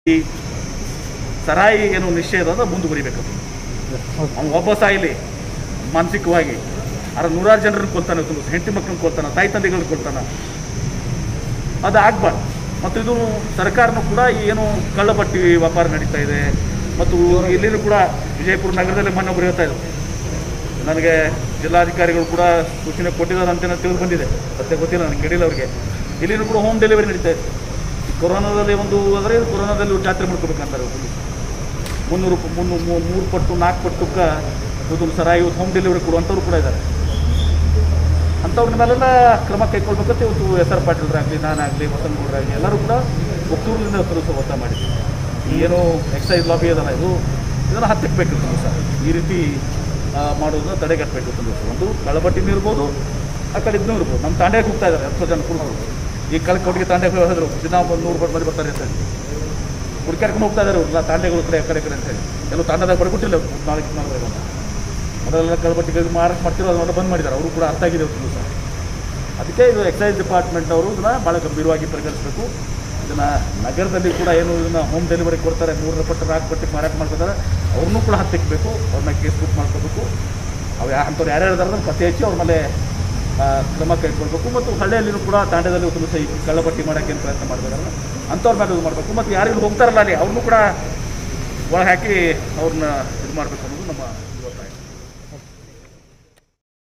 ಈ ಸರಾಯಿ ಏನು ನಿಷೇಧ ಅದು ಮುಂದುವರಿಬೇಕು ಅವ್ನು ಒಬ್ಬ ಸಾಯಿಲಿ ಮಾನಸಿಕವಾಗಿ ಅದ್ರ ನೂರಾರು ಜನರನ್ನು ಕೊಲ್ತಾನೆ ಒಂದು ಹೆಂಡತಿ ಮಕ್ಕಳನ್ನ ಕೊಲ್ತಾನೆ ತಾಯಿ ತಂದೆಗಳನ್ನ ಕೊಲ್ತಾನೆ ಅದು ಆಗ್ಬಾರ್ದು ಮತ್ತು ಇದು ಸರ್ಕಾರನೂ ಕೂಡ ಈ ಏನು ಕಳ್ಳಬಟ್ಟಿ ವ್ಯಾಪಾರ ನಡೀತಾ ಇದೆ ಮತ್ತು ಇಲ್ಲಿನೂ ಕೂಡ ವಿಜಯಪುರ ನಗರದಲ್ಲಿ ಮೊನ್ನೆ ಒಬ್ರು ಹೇಳ್ತಾ ಇದ್ರು ನನಗೆ ಜಿಲ್ಲಾಧಿಕಾರಿಗಳು ಕೂಡ ಸೂಚನೆ ಕೊಟ್ಟಿದ್ದಾರೆ ಅಂತ ಏನೋ ತಿಳಿದು ಬಂದಿದೆ ಸತ್ಯ ಗೊತ್ತಿಲ್ಲ ನನಗೆ ಕೇಳಿಲ್ಲ ಅವರಿಗೆ ಇಲ್ಲಿನೂ ಕೂಡ ಹೋಮ್ ಡೆಲಿವರಿ ನಡೀತಾ ಇದೆ ಈ ಕೊರೋನಾದಲ್ಲಿ ಒಂದು ಅಂದರೆ ಕೊರೋನಾದಲ್ಲಿ ಒಂದು ಜಾತ್ರೆ ಮಾಡ್ಕೋಬೇಕಂತಾರೆ ಒಂದು ಮುನ್ನೂರು ರೂಪಾಯಿ ಮುನ್ನೂರು ಮೂ- ಮೂರು ಪಟ್ಟು ನಾಲ್ಕು ಪಟ್ಟಕ್ಕೆ ಇವತ್ತು ಸರಾಯಿ ಇವತ್ತು ಹೋಮ್ ಡೆಲಿವರಿ ಕೊಡುವಂಥವ್ರು ಕೂಡ ಇದ್ದಾರೆ ಅಂಥವ್ರ ಮೇಲೆಲ್ಲ ಕ್ರಮ ಕೈಗೊಳ್ಬೇಕಂತ ಇವತ್ತು ಎಸ್ ಆರ್ ಪಾಟೀಲ್ರಾಗಲಿ ನಾನಾಗಲಿ ವಸಂತಗೌಡರಾಗಲಿ ಎಲ್ಲರೂ ಕೂಡ ಒಕ್ಕೂರಿನಿಂದ ಕೆಲಸ ಒತ್ತ ಮಾಡಿದ್ವಿ ಈ ಏನು ಎಕ್ಸೈಸ್ ಲಾಬಿ ಅದಲ್ಲ ಇದು ಇದನ್ನು ಹತ್ತಿಕ್ಬೇಕು ಸರ್ ಈ ರೀತಿ ಆ, ಮಾಡೋದನ್ನ ತಡೆಗಟ್ಟಬೇಕು ದಿವಸ ಒಂದು ಕಳಬಟ್ಟಿನೂ ಇರ್ಬೋದು ಆ ಕಡೆ ಇದನ್ನೂ ಇರ್ಬೋದು ನಮ್ಮ ತಾಂಡ್ಯಕ್ಕೆ ಹೋಗ್ತಾ ಇದ್ದಾರೆ ಹತ್ತು ಜನ ಕುರುಗಳು ಈ ಕಳ್ಕೊಟ್ಟಿಗೆ ತಾಂಡ್ಯಕ್ಕೆ ಹೋದ್ರು ದಿನ ಒಂದು ನೂರು ರೂಪಾಯಿ ಮಂದಿ ಬರ್ತಾರೆ ಅಂತ ಹೇಳಿ ಹುಡುಕ್ಯಾಡ್ಕೊಂಡು ಹೋಗ್ತಾ ಇದ್ದಾರೆ ಅವ್ರು ತಾಂಡ್ಯಗಳ ಕಡೆ ಆ ಕಡೆ ಈ ಕಡೆ ಅಂತ ಹೇಳಿ ಕೆಲವು ತಾಂಡದಾಗ ಬಡ್ಕೊಟ್ಟಿಲ್ಲ ನಾಲ್ಕು ನಾಲ್ಕು ಅಂತ ಮೊದಲೆಲ್ಲ ಕಳ್ಬಟ್ಟಿಗೆ ಮಾರಾಟ ಮಾಡ್ತಿರೋ ಅದನ್ನೆಲ್ಲ ಬಂದ್ ಮಾಡಿದ್ದಾರೆ ಅವರು ಕೂಡ ಅರ್ಥ ಆಗಿದೆ ಇವತ್ತು ದಿವಸ ಅದಕ್ಕೆ ಇದು ಎಕ್ಸೈಸ್ ಡಿಪಾರ್ಟ್ಮೆಂಟ್ನವರು ಇದನ್ನು ಭಾಳ ಗಂಭೀರವಾಗಿ ಪರಿಗಣಿಸಬೇಕು ಇದನ್ನು ನಗರದಲ್ಲಿ ಕೂಡ ಏನು ಇದನ್ನು ಹೋಮ್ ಡೆಲಿವರಿ ಕೊಡ್ತಾರೆ ಮೂರರ ಪಟ್ಟು ನಾಲ್ಕು ಪಟ್ಟಿಗೆ ಮಾರಾಟ ಮಾಡ್ಕೊತಾರೆ ಅವ್ರನ್ನೂ ಕೂಡ ಹತ್ತಿಕ್ಬೇಕು ಅವ್ರನ್ನ ಕೇಸ್ ಬುಕ್ ಮಾಡ್ಕೋಬೇಕು ಅವು ಯಾ ಅಂಥವ್ರು ಯಾರ್ಯಾರು ಇದ್ದಾರೆ ಅದನ್ನು ಪತ್ತೆ ಹಚ್ಚಿ ಅವ್ರ ಮೇಲೆ ಆ, ಕ್ರಮ ಕೈಗೊಳ್ಬೇಕು ಮತ್ತು ಹಳ್ಳಿಯಲ್ಲಿನೂ ಕೂಡ ತಾಂಡ್ಯದಲ್ಲಿ ಒಂದು ದಿವಸ ಈ ಕಳ್ಳಪಟ್ಟಿ ಮಾಡೋಕ್ಕೆ ಏನು ಪ್ರಯತ್ನ ಮಾಡ್ಬೇಕಾರಲ್ಲ ಅಂಥವ್ರ ಮೇಲೆ ಇದು ಮಾಡಬೇಕು ಮತ್ತು ಯಾರು ಇಲ್ಲಿ ಹೋಗ್ತಾರಲ್ಲ ಅಲ್ಲಿ ಅವ್ರನ್ನೂ ಕೂಡ ಒಳಗೆ ಹಾಕಿ ಅವ್ರನ್ನ ಇದು ಮಾಡಬೇಕು ಅನ್ನೋದು ನಮ್ಮ